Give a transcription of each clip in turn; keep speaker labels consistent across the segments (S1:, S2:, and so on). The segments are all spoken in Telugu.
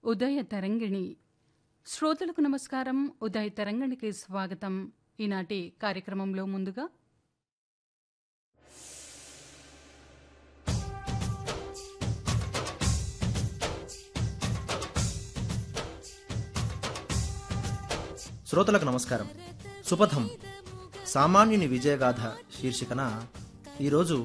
S1: ఉదయ తరంగిణి శ్రోతలకు నమస్కారం ఉదయ తరంగిణికి స్వాగతం ఈనాటి కార్యక్రమంలో ముందుగా
S2: శ్రోతలకు నమస్కారం సుపథం సామాన్యుని విజయగాథ శీర్షికన ఈరోజు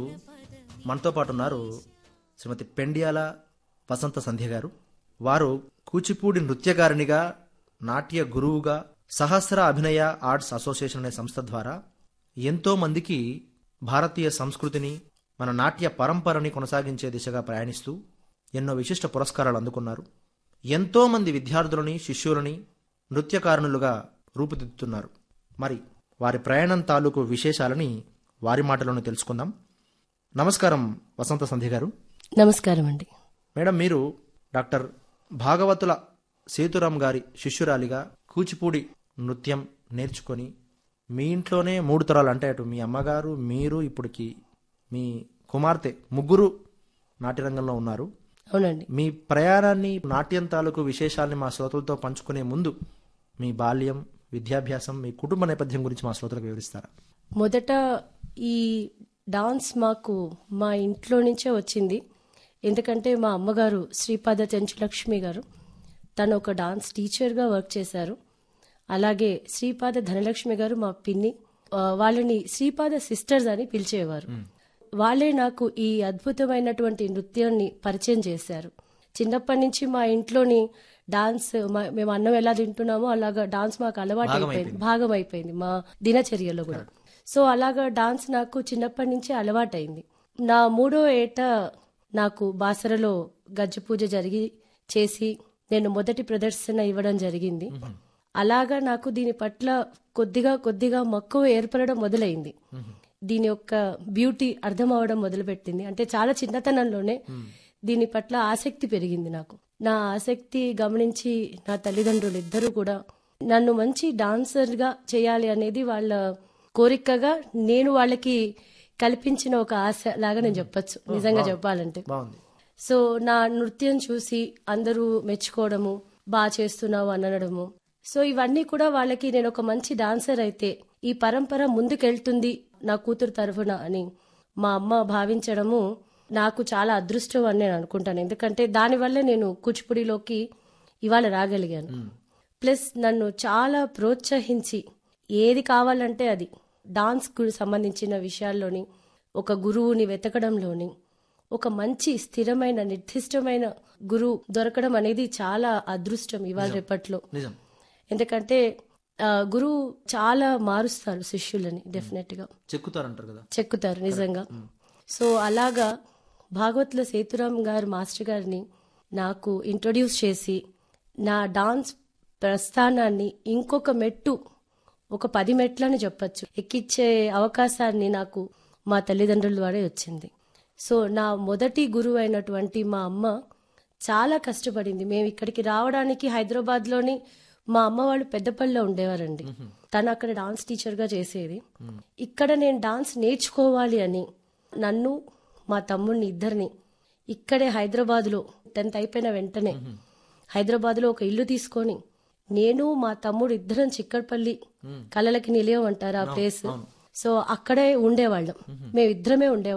S2: మనతో పాటు ఉన్నారు శ్రీమతి పెండియాల వసంత సంధ్య గారు వారు కూచిపూడి నృత్యకారిణిగా నాట్య గురువుగా సహస్ర అభినయ ఆర్ట్స్ అసోసియేషన్ అనే సంస్థ ద్వారా ఎంతో మందికి భారతీయ సంస్కృతిని మన నాట్య పరంపరని కొనసాగించే దిశగా ప్రయాణిస్తూ ఎన్నో విశిష్ట పురస్కారాలు అందుకున్నారు ఎంతో మంది విద్యార్థులని శిష్యులని నృత్యకారుణులుగా రూపుదిద్దుతున్నారు మరి వారి ప్రయాణం తాలూకు విశేషాలని వారి మాటలోనే తెలుసుకుందాం నమస్కారం వసంత సంధ్య గారు
S3: నమస్కారం అండి
S2: మేడం మీరు డాక్టర్ భాగవతుల సేతురాం గారి శిష్యురాలిగా కూచిపూడి నృత్యం నేర్చుకొని మీ ఇంట్లోనే మూడు తరాలు అంటే అటు మీ అమ్మగారు మీరు ఇప్పటికి మీ కుమార్తె ముగ్గురు నాట్యరంగంలో ఉన్నారు
S3: అవునండి
S2: మీ ప్రయాణాన్ని నాట్యం తాలూకు విశేషాల్ని మా శ్రోతలతో పంచుకునే ముందు మీ బాల్యం విద్యాభ్యాసం మీ కుటుంబ నేపథ్యం గురించి మా శ్రోతలకు వివరిస్తారా
S3: మొదట ఈ డాన్స్ మాకు మా ఇంట్లో నుంచే వచ్చింది ఎందుకంటే మా అమ్మగారు శ్రీపాద చెంచులక్ష్మి గారు తను ఒక డాన్స్ టీచర్గా వర్క్ చేశారు అలాగే శ్రీపాద ధనలక్ష్మి గారు మా పిన్ని ఆ, వాళ్ళని శ్రీపాద సిస్టర్స్ అని పిలిచేవారు వాళ్ళే నాకు ఈ అద్భుతమైనటువంటి నృత్యాన్ని పరిచయం చేశారు చిన్నప్పటి నుంచి మా ఇంట్లోని డాన్స్ మా- మేము అన్నం ఎలా తింటున్నామో అలాగా డాన్స్ మాకు అలవాటు అయిపోయింది భాగం అయిపోయింది మా దినచర్యలో కూడా సో అలాగా డాన్స్ నాకు చిన్నప్పటి నుంచి అలవాటైంది నా మూడో ఏట నాకు బాసరలో గజ్జ పూజ జరిగి చేసి నేను మొదటి ప్రదర్శన ఇవ్వడం జరిగింది అలాగా నాకు దీని పట్ల కొద్దిగా కొద్దిగా మక్కువ ఏర్పడడం మొదలైంది దీని యొక్క బ్యూటీ అర్థం అవడం మొదలుపెట్టింది అంటే చాలా చిన్నతనంలోనే దీని పట్ల ఆసక్తి పెరిగింది నాకు నా ఆసక్తి గమనించి నా తల్లిదండ్రులు ఇద్దరు కూడా నన్ను మంచి డాన్సర్ గా చేయాలి అనేది వాళ్ళ కోరికగా నేను వాళ్ళకి కల్పించిన ఒక ఆశ లాగా నేను చెప్పొచ్చు నిజంగా చెప్పాలంటే
S2: బాగుంది
S3: సో నా నృత్యం చూసి అందరూ మెచ్చుకోవడము బాగా చేస్తున్నావు అని అనడము సో ఇవన్నీ కూడా వాళ్ళకి నేను ఒక మంచి డాన్సర్ అయితే ఈ పరంపర ముందుకెళ్తుంది నా కూతురు తరఫున అని మా అమ్మ భావించడము నాకు చాలా అదృష్టం అని నేను అనుకుంటాను ఎందుకంటే దానివల్లే నేను కూచిపూడిలోకి ఇవాళ రాగలిగాను ప్లస్ నన్ను చాలా ప్రోత్సహించి ఏది కావాలంటే అది డాన్స్ కు సంబంధించిన విషయాల్లోని ఒక గురువుని వెతకడంలోని ఒక మంచి స్థిరమైన నిర్దిష్టమైన గురువు దొరకడం అనేది చాలా అదృష్టం ఇవాళ రేపట్లో
S2: నిజం
S3: ఎందుకంటే ఆ, గురువు చాలా మారుస్తారు శిష్యులని డెఫినెట్ గా
S2: చెక్కుతారంటారు కదా
S3: చెక్కుతారు నిజంగా సో అలాగా భాగవత్ల సేతురాం గారు మాస్టర్ గారిని నాకు ఇంట్రొడ్యూస్ చేసి నా డాన్స్ ప్రస్థానాన్ని ఇంకొక మెట్టు ఒక పది మెట్లని చెప్పొచ్చు ఎక్కిచ్చే అవకాశాన్ని నాకు మా తల్లిదండ్రుల ద్వారా వచ్చింది సో నా మొదటి గురువు అయినటువంటి మా అమ్మ చాలా కష్టపడింది మేము ఇక్కడికి రావడానికి హైదరాబాద్లోని మా అమ్మ వాళ్ళు పెద్దపల్లిలో ఉండేవారండి తను అక్కడ డాన్స్ టీచర్గా చేసేది ఇక్కడ నేను డాన్స్ నేర్చుకోవాలి అని నన్ను మా తమ్ముడిని ఇద్దరిని ఇక్కడే హైదరాబాద్లో టెన్త్ అయిపోయిన వెంటనే హైదరాబాద్లో ఒక ఇల్లు తీసుకొని నేను మా తమ్ముడు ఇద్దరం చిక్కడపల్లి కళలకి నిలయం అంటారు ఆ ప్లేస్ సో అక్కడే ఉండేవాళ్ళం మేము ఇద్దరమే ఉండేవాళ్ళం